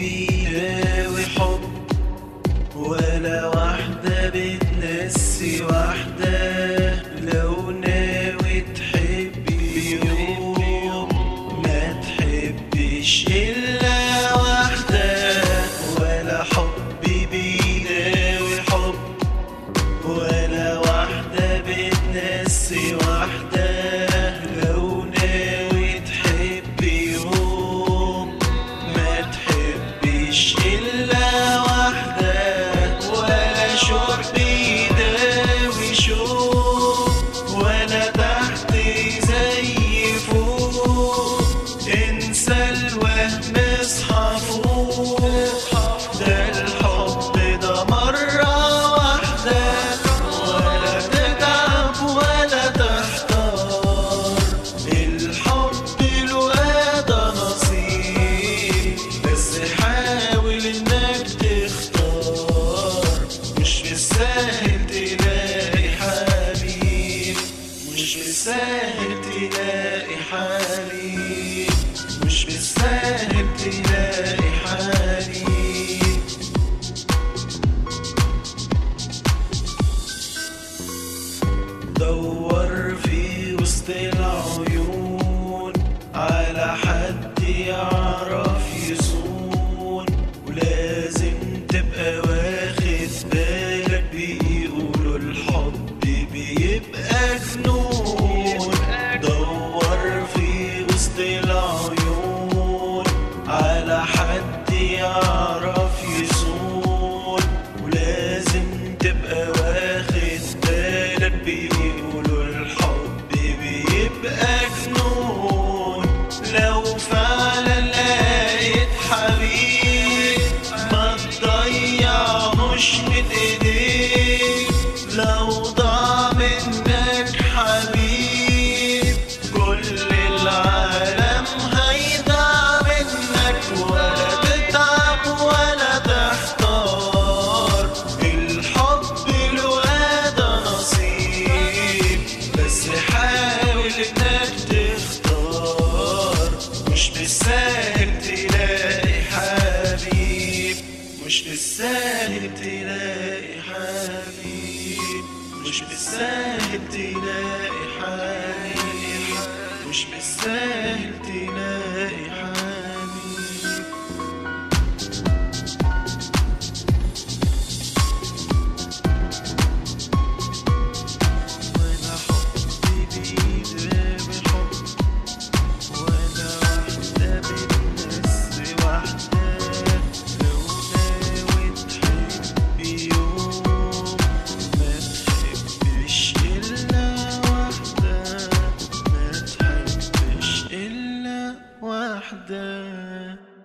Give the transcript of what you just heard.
بيداوي حب ولا واحدة بتنسي واحدة لو ناوي تحبي يوم ما تحبش إلا واحدة ولا حب بيداوي حب ولا واحدة بتنسي واحدة لو ناوي تحبي يوم ما تحبش إلا واحدة ولا شوق بيداوي شوق ولا تحت زي فوق انسى الوهم اصحى فوق ده الحب ده مرة واحدة ولا تتعب ولا تحتار الحب له ده نصيب بس حاول انك تختار مش بالساهل تلاقي حبيب مش بالساهل تلاقي حبيب مش بالساهل تلاقي حبيب دور في وسط العيون على حد يعرف يصون ولازم تبقى واخد بالك بيقولوا الحب بيبقى جنون دور في وسط العيون على حد يعرف يصون ولازم تبقى واخد بالك بيقولوا الحب بيبقى جنون لو فعلا لقيت حبيب ما تضيعهوش من ايديك لو ضاع منك حبيب كل العالم هيضيع منك ولا تتعب ولا تحتار الحب له ده نصيب بس حاول انك تختار مش بالساهل تلاقي حبيب مش بالساهل تلاقي حبيب مش بالساهل تلاقي حبيب مش بالساهل تلاقي حبيب ولا حب بيداوي حب ولا واحدة بتنسي واحدة لو ناوي تحبي يوم ما تحبش إلا واحدة ما تحبش إلا واحدة